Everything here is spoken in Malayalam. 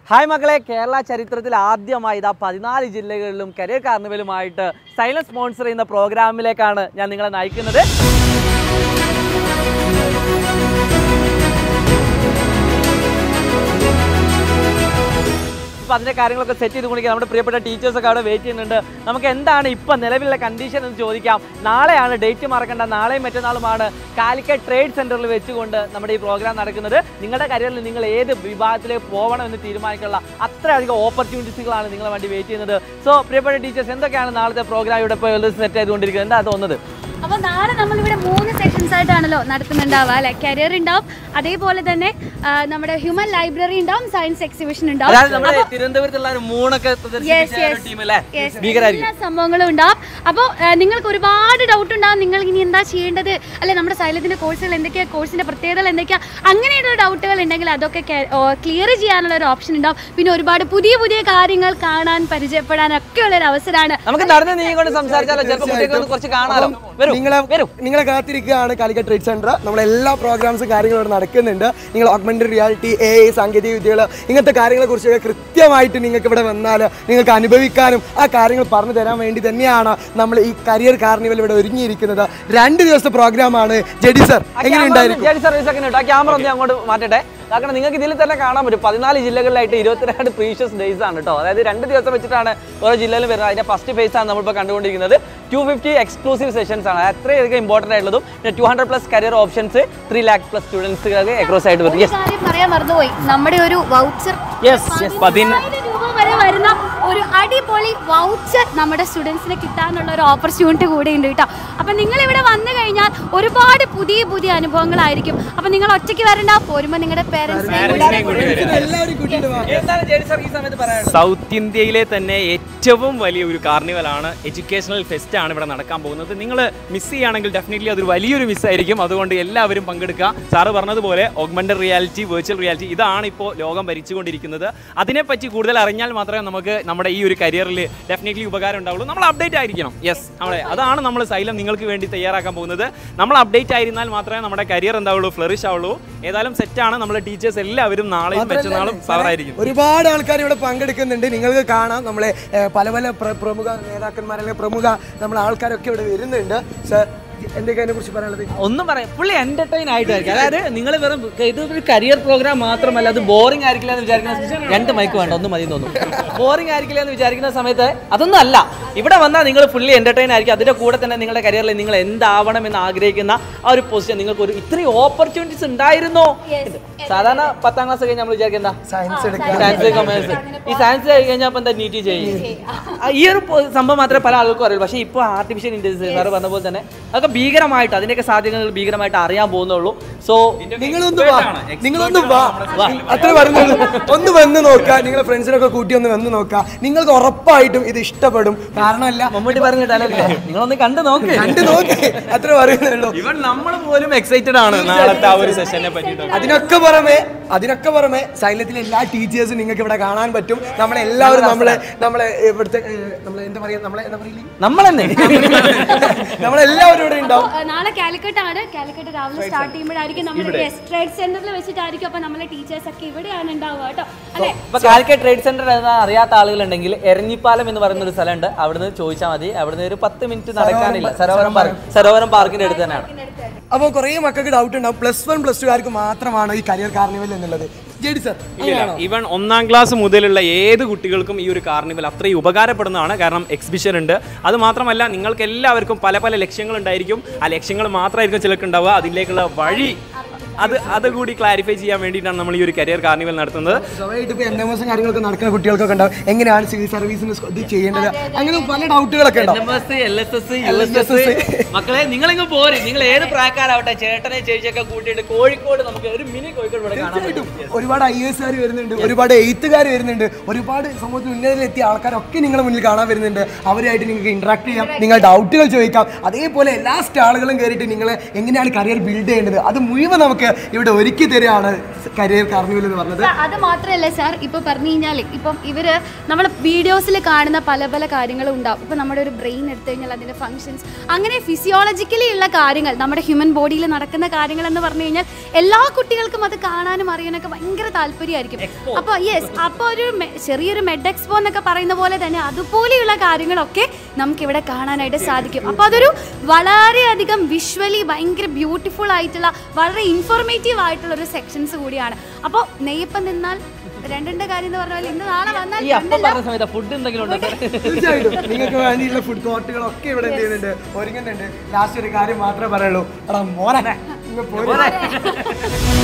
ഹായ് മക്കളെ കേരള ചരിത്രത്തിൽ ആദ്യമായി ഇതാ പതിനാല് ജില്ലകളിലും കരിയർ കാർണിവലുമായിട്ട് സൈലൻസ് സ്പോൺസർ ചെയ്യുന്ന പ്രോഗ്രാമിലേക്കാണ് ഞാൻ നിങ്ങളെ നയിക്കുന്നത് അപ്പോൾ അതിൻ്റെ കാര്യങ്ങളൊക്കെ സെറ്റ് ചെയ്ത് കൊണ്ടിരിക്കുക നമ്മുടെ പ്രിയപ്പെട്ട ടീച്ചേഴ്സൊക്കെ അവിടെ വെയിറ്റ് ചെയ്യുന്നുണ്ട് നമുക്ക് എന്താണ് ഇപ്പം നിലവിലുള്ള കണ്ടീഷൻ എന്ന് ചോദിക്കാം നാളെയാണ് ഡേറ്റ് മറക്കേണ്ട നാളെയും മറ്റന്നാളുമാണ് കാലിക്കറ്റ് ട്രേഡ് സെൻറ്ററിൽ വെച്ചുകൊണ്ട് നമ്മുടെ ഈ പ്രോഗ്രാം നടക്കുന്നത് നിങ്ങളുടെ കരിയറിൽ നിങ്ങൾ ഏത് വിഭാഗത്തിലേക്ക് പോകണം എന്ന് തീരുമാനിക്കാനുള്ള അത്രയധികം ഓപ്പർച്യൂണിറ്റീസുകളാണ് നിങ്ങളെ വേണ്ടി വെയിറ്റ് ചെയ്യുന്നത് സോ പ്രിയപ്പെട്ട ടീച്ചേഴ്സ് എന്തൊക്കെയാണ് നാളത്തെ പ്രോഗ്രാം ഇവിടെ ഇപ്പോൾ സെറ്റ് ചെയ്തുകൊണ്ടിരിക്കുന്നത് എന്താ തോന്നുന്നത് അപ്പൊ നാളെ നമ്മൾ ഇവിടെ മൂന്ന് സെക്ഷൻസ് ആയിട്ടാണല്ലോ നടത്തുന്നുണ്ടാവുക അല്ലെ കരിയർ ഉണ്ടാവും അതേപോലെ തന്നെ ആ, നമ്മുടെ ഹ്യൂമൻ ലൈബ്രറി ഉണ്ടാവും സയൻസ് എക്സിബിഷൻ ഉണ്ടാവും അതായത് നമ്മുടെ തിരുവനന്തപുരത്തുള്ള ഒരു മൂണൊക്കെ Yes, പ്രദർശിപ്പിച്ച yes. ടീം അല്ലേ Yes, ഭീകരായിരിക്കും എല്ലാ സംഭവങ്ങളും ഉണ്ടാവും അപ്പോൾ നിങ്ങൾക്ക് ഒരുപാട് ഡൗട്ട് ഉണ്ടാവും നിങ്ങൾ ഇനി എന്താ ചെയ്യേണ്ടത് അല്ലെ നമ്മുടെ സൈലത്തിന്റെ കോഴ്സുകൾ എന്തൊക്കെയാ കോഴ്സിന്റെ പ്രത്യേകതകൾ എന്തൊക്കെയാ അങ്ങനെയുള്ള ഡൗട്ടുകൾ ഉണ്ടെങ്കിൽ അതൊക്കെ ക്ലിയർ ചെയ്യാനുള്ള ഒരു ഓപ്ഷൻ ഉണ്ടാവും പിന്നെ ഒരുപാട് പുതിയ പുതിയ കാര്യങ്ങൾ കാണാൻ പരിചയപ്പെടാൻ ഒക്കെ ഉള്ള ഒരു അവസരമാണ് നമുക്ക് നടന്ന് നീങ്ങിക്കൊണ്ട് സംസാരിച്ചാലോ ചിലപ്പോൾ കുട്ടികൾക്ക് കുറച്ച് കാണാലോ വരൂ നിങ്ങളെ വരൂ നിങ്ങളെ കാത്തിരിക്കുകയാണ് കാലിക്കറ്റ് ട്രേഡ് സെന്റർ നമ്മളെ എല്ലാ പ്രോഗ്രാംസും കാര്യങ്ങളും ഇവിടെ നടക്കുന്നുണ്ട് നിങ്ങൾ ഓഗ്മെന്റഡ് റിയാലിറ്റി എ ഐ സാങ്കേതിക വിദ്യകൾ ഇങ്ങനത്തെ കാര്യങ്ങളെ കുറിച്ചൊക്കെ കൃത്യമായിട്ട് നിങ്ങൾക്ക് ഇവിടെ വന്നാൽ നിങ്ങൾക്ക് അനുഭവിക്കാനും ആ കാര്യങ്ങൾ പറഞ്ഞു തരാൻ വേണ്ടി തന്നെയാണ് നമ്മൾ ഈ കരിയർ കാർണിവൽ ഇവിടെ ഒരുങ്ങിയിരിക്കുന്നത് രണ്ട് ദിവസത്തെ പ്രോഗ്രാമാണ് ജഡി സർ എങ്ങനെയുണ്ടായിരിക്കും ജെഡി സർവീസ് ഒക്കെ ഉണ്ട് ആ ക്യാമറ ഒന്ന് അങ്ങോട്ട് മാറ്റട്ടെ കാരണം നിങ്ങൾക്ക് ഇതിൽ തന്നെ കാണാൻ പറ്റും പതിനാല് ജില്ലകളിലായിട്ട് ഇരുപത്തിരണ്ട് പ്രീഷ്യസ് ഡേയ്സ് ആണ് കേട്ടോ അതായത് രണ്ട് ദിവസം വെച്ചിട്ടാണ് ഓരോ ജില്ലയിലും വരുന്നത് അതിന്റെ ഫസ്റ്റ് ഫേസ് ആണ് നമ്മളിപ്പോൾ കണ്ടുകൊണ്ടിരിക്കുന്നത് ടു ഫിഫ്റ്റി എക്സ്ക്ലൂസീവ് സെഷൻസ് ആണ് അത്രയധികം ഇമ്പോർട്ടൻ്റ് ആയിട്ടുള്ളതും പിന്നെ two hundred plus career options three lakh plus സ്റ്റുഡൻസുകൾക്ക് എക്രോസ് ആയിട്ട് വരും ഒരു യെസ് കാര്യം പറയാൻ മറന്നുപോയി നമ്മുടെ ഒരു വൗച്ചർ യെസ് പതിനായിരം രൂപ വരെ വരുന്ന ഒരു അടിപൊളി വൗച്ചർ നമ്മുടെ സ്റ്റുഡൻസിന് കിട്ടാനുള്ള ഒരു ഓപ്പർച്യൂണിറ്റി കൂടെ ഉണ്ട് കേട്ടോ അപ്പം നിങ്ങൾ ഇവിടെ വന്നു കഴിഞ്ഞാൽ ഒരുപാട് പുതിയ പുതിയ അനുഭവങ്ങളായിരിക്കും അപ്പം നിങ്ങൾ ഒറ്റയ്ക്ക് വരണ്ട പോരുമ്പോൾ നിങ്ങളുടെ പേരൻസിനെ എല്ലാവരും കൂട്ടിയിട്ട് വാ. എന്താണ് ജെഡി സർ ഈ സമയത്ത് പറയാനുള്ളത് സൗത്ത് ഇന്ത്യയിലെ തന്നെ ഏറ്റവും വലിയ ഒരു കാർണിവലാണ് എഡ്യൂക്കേഷണൽ ഫെസ്റ്റ് ആണ് ഇവിടെ നടക്കാൻ പോകുന്നത് നിങ്ങൾ മിസ് ചെയ്യുകയാണെങ്കിൽ ഡെഫിനറ്റ്ലി അതൊരു വലിയൊരു മിസ്സായിരിക്കും അതുകൊണ്ട് എല്ലാവരും പങ്കെടുക്കുക സാറ് പറഞ്ഞതുപോലെ ഓഗ്മെന്റഡ് റിയാലിറ്റി വെർച്വൽ റിയാലിറ്റി ഇതാണ് ഇപ്പോൾ ലോകം ഭരിച്ചുകൊണ്ടിരിക്കുന്നത് അതിനെപ്പറ്റി കൂടുതൽ അറിഞ്ഞാൽ മാത്രമേ നമുക്ക് നമ്മുടെ ഈ ഒരു കരിയറിൽ ഡെഫിനറ്റ്ലി ഉപകാരം ഉണ്ടാവുള്ളൂ നമ്മൾ അപ്ഡേറ്റ് ആയിരിക്കണം യെസ് നമ്മളെ അതാണ് നമ്മൾ സൈലം നിങ്ങൾക്ക് വേണ്ടി തയ്യാറാക്കാൻ പോകുന്നത് നമ്മൾ അപ്ഡേറ്റ് ആയിരുന്നാൽ മാത്രമേ നമ്മുടെ കരിയർ എന്താവുള്ളൂ ഫ്ലറിഷ് ആവുള്ളൂ ഏതായാലും സെറ്റാണ് നമ്മുടെ ടീച്ചേഴ്സ് എല്ലാവരും നാളെയും മറ്റന്നാളും സവറായിരിക്കും ഒരുപാട് ആൾക്കാർ ഇവിടെ പങ്കെടുക്കുന്നുണ്ട് നിങ്ങൾക്ക് കാണാം നമ്മളെ ഏഹ്, പല പല പ്ര- പ്രമുഖ നേതാക്കന്മാർ അല്ലെങ്കിൽ പ്രമുഖ നമ്മളെ ആൾക്കാരൊക്കെ ഇവിടെ വരുന്നുണ്ട് സർ എന്തൊക്കെ അതിനെ കുറിച്ച് പറയാനുള്ളത് ഒന്നും പറയാം പുള്ളി എന്റർടൈൻ ആയിട്ടായിരിക്കും അതായത് നിങ്ങൾ വെറും ഇത് ഒരു കരിയർ പ്രോഗ്രാം മാത്രമല്ല അത് ബോറിംഗ് ആയിരിക്കില്ല എന്ന് വിചാരിക്കുന്ന രണ്ട് മൈക്ക് വേണ്ട ഒന്ന് മതി എന്ന് തോന്നുന്നു ബോറിംഗ് ആയിരിക്കില്ല എന്ന് വിചാരിക്കുന്ന സമയത്ത് അതൊന്നും അല്ല ഇവിടെ വന്നാൽ നിങ്ങൾ ഫുള്ളി എന്റർടൈൻ ആയിരിക്കും അതിന്റെ കൂടെ തന്നെ നിങ്ങളുടെ കരിയറിൽ നിങ്ങൾ എന്താവണം എന്ന് ആഗ്രഹിക്കുന്ന ആ ഒരു പൊസിഷൻ നിങ്ങൾക്ക് ഒരു ഇത്രയും ഓപ്പർച്യൂണിറ്റീസ് ഉണ്ടായിരുന്നോ സാധാരണ പത്താം ക്ലാസ് കഴിഞ്ഞ് നമ്മൾ വിചാരിക്കുന്ന സയൻസ് എടുക്കുക സയൻസ് കൊമേഴ്സ് ഈ സയൻസ് കഴിഞ്ഞാൽ എന്താ നീറ്റ് ചെയ്യും ആ, ഈ ഒരു പൊ- സംഭവം മാത്രമേ പല ആൾക്കും അറിയുള്ളൂ പക്ഷേ ഇപ്പോൾ ആർട്ടിഫിഷ്യൽ ഇന്റലിജൻസ് സാറ് പറഞ്ഞ പോലെ തന്നെ അതൊക്കെ ഭീകരമായിട്ട് അതിൻ്റെയൊക്കെ സാധ്യതകൾ ഭീകരമായിട്ട് അറിയാൻ പോകുന്നുള്ളൂ സോ നിങ്ങളൊന്ന് വാ നിങ്ങളൊന്ന് വാ അത്ര പറയുന്നുള്ളൂ ഒന്ന് വന്ന് നോക്കുക നിങ്ങളെ ഫ്രണ്ട്സിനൊക്കെ കൂട്ടി ഒന്ന് വന്ന് നോക്കുക നിങ്ങൾക്ക് ഉറപ്പായിട്ടും ഇത് ഇഷ്ടപ്പെടും കാരണമല്ല മമ്മൂട്ടി പറഞ്ഞ ഡയലോഗ് നിങ്ങളൊന്ന് കണ്ടു നോക്ക് കണ്ടു നോക്കി അത്ര പറയുന്നുള്ളൂ ഇവൻ നമ്മൾ പോലും എക്സൈറ്റഡ് ആണ് നാളത്തെ ആ ഒരു സെഷനെ പറ്റിയിട്ട് അതിനൊക്കെ പുറമെ അതിനൊക്കെ പുറമെ സൈലത്തിലെ എല്ലാ ടീച്ചേഴ്സും നിങ്ങൾക്ക് ഇവിടെ കാണാൻ പറ്റും നമ്മളെല്ലാവരും നമ്മളെ നമ്മളെ ഇവിടുത്തെ ഏഹ്, നമ്മളെ എന്താ പറയാ നമ്മളെ എന്താ പറയില്ലേ നമ്മൾ തന്നെ നമ്മളെല്ലാവരും ഇവിടെ ഉണ്ടാവും അപ്പൊ, നാളെ കാലിക്കറ്റ് ആണ് കാലിക്കറ്റ് രാവിലെ സ്റ്റാർട്ട് ചെയ്യുമ്പോഴായിരിക്കും നമ്മൾ ട്രേഡ് സെന്ററിൽ വെച്ചിട്ടായിരിക്കും അപ്പൊ നമ്മളെ ടീച്ചേഴ്സ് ഒക്കെ ഇവിടെയാണ് ഉണ്ടാവുക കേട്ടോ അല്ലെ ഇപ്പൊ കാലിക്കറ്റ് ട്രേഡ് സെന്റർ എന്ന് അറിയാത്ത ആളുകളുണ്ടെങ്കിൽ എരഞ്ഞിപ്പാലം എന്ന് പറയുന്ന ഒരു സ്ഥലമുണ്ട് അവിടുന്ന് ചോദിച്ചാൽ മതി അവിടുന്ന് ഒരു പത്ത് മിനിറ്റ് നടക്കാനില്ല സരോവരം പാർക്ക് സരോവരം പാർക്കിന്റെ അടുത്ത് തന്നെയാണ് അപ്പോൾ കുറേ മക്കൾക്ക് ഡൗട്ട് ഉണ്ടാവും പ്ലസ് വൺ പ്ലസ് ടുകാർക്ക് മാത്രമാണ് ഈ കരിയർ കാർണിവൽ എന്നുള്ളത് ജെഡി സർ അങ്ങനെയാണോ ഇവൻ ഒന്നാം ക്ലാസ് മുതലുള്ള ഏത് കുട്ടികൾക്കും ഈ ഒരു കാർണിവൽ അത്രയും ഉപകാരപ്പെടുന്നതാണ് കാരണം എക്സിബിഷൻ ഉണ്ട് അത് മാത്രമല്ല നിങ്ങൾക്ക് എല്ലാവർക്കും പല പല ലക്ഷ്യങ്ങൾ ഉണ്ടായിരിക്കും ആ ലക്ഷ്യങ്ങൾ മാത്രമായിരിക്കും ചിലർക്ക് ഉണ്ടാവുക അതിലേക്കുള്ള വഴി അത് അതുകൂടി ക്ലാരിഫൈ ചെയ്യാൻ വേണ്ടിയിട്ടാണ് നമ്മൾ ഈ ഒരു കരിയർ കാർണിവൽ നടത്തുന്നത് സ്വാഭാവികമായിട്ട് ഇപ്പോൾ എൻ എം എസും കാര്യങ്ങളൊക്കെ നടക്കുന്ന കുട്ടികൾക്കൊക്കെ ഉണ്ടാവും എങ്ങനെയാണ് സിവിൽ സർവീസിന് ഇത് ചെയ്യേണ്ടത് അങ്ങനെ പല ഡൗട്ടുകളൊക്കെ ഉണ്ടാവും മക്കളെ നിങ്ങളിങ്ങ് പോരെ നിങ്ങൾ ഏത് പ്രായക്കാരാവട്ടെ ചേട്ടനെ ചേച്ചിയൊക്കെ കൂട്ടിയിട്ട് കോഴിക്കോട് നമുക്ക് ഒരു മിനി കോഴിക്കോട് ഇവിടെ കാണാൻ പറ്റും ഒരുപാട് ഐ എസ് കാർ വരുന്നുണ്ട് ഒരുപാട് എയ്ത്തുകാർ വരുന്നുണ്ട് ഒരുപാട് സമൂഹത്തിൽ ഉന്നതത്തിലെത്തിയ ആൾക്കാരൊക്കെ നിങ്ങളുടെ മുന്നിൽ കാണാൻ വരുന്നുണ്ട് അവരുമായിട്ട് നിങ്ങൾക്ക് ഇന്ററാക്ട് ചെയ്യാം നിങ്ങൾ ഡൗട്ടുകൾ ചോദിക്കാം അതേപോലെ എല്ലാ സ്റ്റാളുകളും കയറിയിട്ട് നിങ്ങൾ എങ്ങനെയാണ് കരിയർ ബിൽഡ് ചെയ്യേണ്ടത് അത് മുഴുവൻ നമുക്ക് ഇവിടെ ഒരുക്കി തരികയാണ് കരിയർ കാർണിവൽ എന്ന് പറഞ്ഞത് സാർ, അത് മാത്രമല്ല സാർ ഇപ്പൊ പറഞ്ഞു കഴിഞ്ഞാൽ ഇപ്പം ഇവര് നമ്മൾ വീഡിയോസിൽ കാണുന്ന പല പല കാര്യങ്ങളും ഉണ്ടാവും ഇപ്പൊ നമ്മുടെ ഒരു ബ്രെയിൻ എടുത്തു കഴിഞ്ഞാൽ അതിന്റെ ഫങ്ഷൻസ് അങ്ങനെ ഫിസിയോളജിക്കലി ഉള്ള കാര്യങ്ങൾ നമ്മുടെ ഹ്യൂമൻ ബോഡിയിൽ നടക്കുന്ന കാര്യങ്ങൾ എന്ന് പറഞ്ഞു കഴിഞ്ഞാൽ എല്ലാ കുട്ടികൾക്കും അത് കാണാനും അറിയാനൊക്കെ ഭയങ്കര താല്പര്യമായിരിക്കും അപ്പോൾ യെസ് അപ്പോൾ ഒരു മെ- ചെറിയൊരു മെഡ് എക്സ്പോ എന്നൊക്കെ പറയുന്ന പോലെ തന്നെ അതുപോലെയുള്ള കാര്യങ്ങളൊക്കെ നമുക്ക് ഇവിടെ കാണാനായിട്ട് സാധിക്കും അപ്പോൾ അതൊരു വളരെയധികം വിഷ്വലി ഭയങ്കര ബ്യൂട്ടിഫുൾ ആയിട്ടുള്ള വളരെ ഇൻഫോർമേറ്റീവ് ആയിട്ടുള്ള ഒരു സെക്ഷൻസ് കൂടിയാണ് അപ്പോൾ നെയ്യപ്പം നിന്നാൽ രണ്ടിന്റെ കാര്യം എന്ന് പറഞ്ഞാൽ ഇന്ന് നാളെ വന്നാൽ ഈ അപ്പം പറഞ്ഞ സമയത്ത് ഫുഡ് എന്തെങ്കിലും ഉണ്ടോ സാർ തീർച്ചയായിട്ടും നിങ്ങൾക്ക് വേണ്ടിയുള്ള ഫുഡ് കോർട്ടുകളൊക്കെ ഇവിടെ എന്ത് ചെയ്യുന്നുണ്ട് ഒരുങ്ങുന്നുണ്ട് ലാസ്റ്റ് ഒരു കാര്യം മാത്രമേ പറയുള്ളൂ എടാ മോനെ ഇങ്ങ് പോരെ.